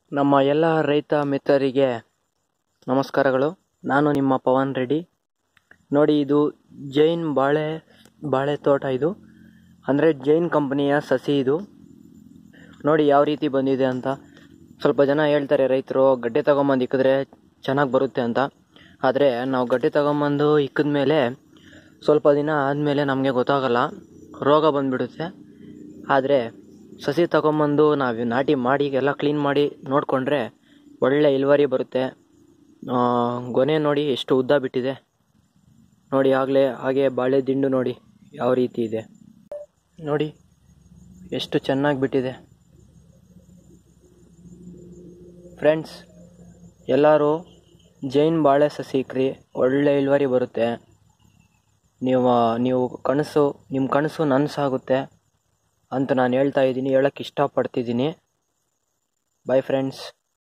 ನಮ್ಮ ಎಲ್ಲ ರೈತ ಮಿತ್ರರಿಗೆ ನಮಸ್ಕಾರಗಳು ನಾನು ನಿಮ್ಮ ಪವನ್ ರೆಡ್ಡಿ ನೋಡಿ ಇದು ಜೈನ್ ಬಾಳೆ ಬಾಳೆ ತೋಟ ಇದು ಅಂದರೆ ಜೈನ್ ಕಂಪನಿಯ ಸಸಿ ಇದು ನೋಡಿ ಯಾವ ರೀತಿ ಬಂದಿದೆ ಅಂತ ಸ್ವಲ್ಪ ಜನ ಹೇಳ್ತಾರೆ ರೈತರು ಗಡ್ಡೆ ತಗೊಂಬಂದು ಇಕ್ಕಿದ್ರೆ ಚೆನ್ನಾಗಿ ಬರುತ್ತೆ ಅಂತ ಆದರೆ ನಾವು ಗಡ್ಡೆ ತಗೊಂಬಂದು ಇಕ್ಕಿದ ಮೇಲೆ ಸ್ವಲ್ಪ ದಿನ ಆದಮೇಲೆ ನಮಗೆ ಗೊತ್ತಾಗಲ್ಲ ರೋಗ ಬಂದುಬಿಡುತ್ತೆ ಆದರೆ ಸಸಿ ತಗೊಂಬಂದು ನಾವು ನಾಟಿ ಮಾಡಿ ಎಲ್ಲ ಕ್ಲೀನ್ ಮಾಡಿ ನೋಡಿಕೊಂಡ್ರೆ ಒಳ್ಳೆ ಇಳುವರಿ ಬರುತ್ತೆ ಆ, ಗೊನೆ ನೋಡಿ ಎಷ್ಟು ಉದ್ದ ಬಿಟ್ಟಿದೆ ನೋಡಿ ಆಗಲೇ ಹಾಗೆ ಬಾಳೆ ದಿಂಡು ನೋಡಿ ಯಾವ ರೀತಿ ಇದೆ ನೋಡಿ ಎಷ್ಟು ಚೆನ್ನಾಗಿ ಬಿಟ್ಟಿದೆ ಫ್ರೆಂಡ್ಸ್ ಎಲ್ಲರೂ ಜೈನ್ ಬಾಳೆ ಸಸಿ ಇಕ್ರಿ ಒಳ್ಳೆ ಇಳುವರಿ ಬರುತ್ತೆ ನೀವು ನೀವು ಕನಸು ನಿಮ್ಮ ಕನಸು ನನಸಾಗುತ್ತೆ ಅಂತ ನಾನು ಹೇಳ್ತಾ ಇದ್ದೀನಿ ಹೇಳಕ್ಕೆ ಇಷ್ಟಪಡ್ತಿದ್ದೀನಿ ಬಾಯ್ ಫ್ರೆಂಡ್ಸ್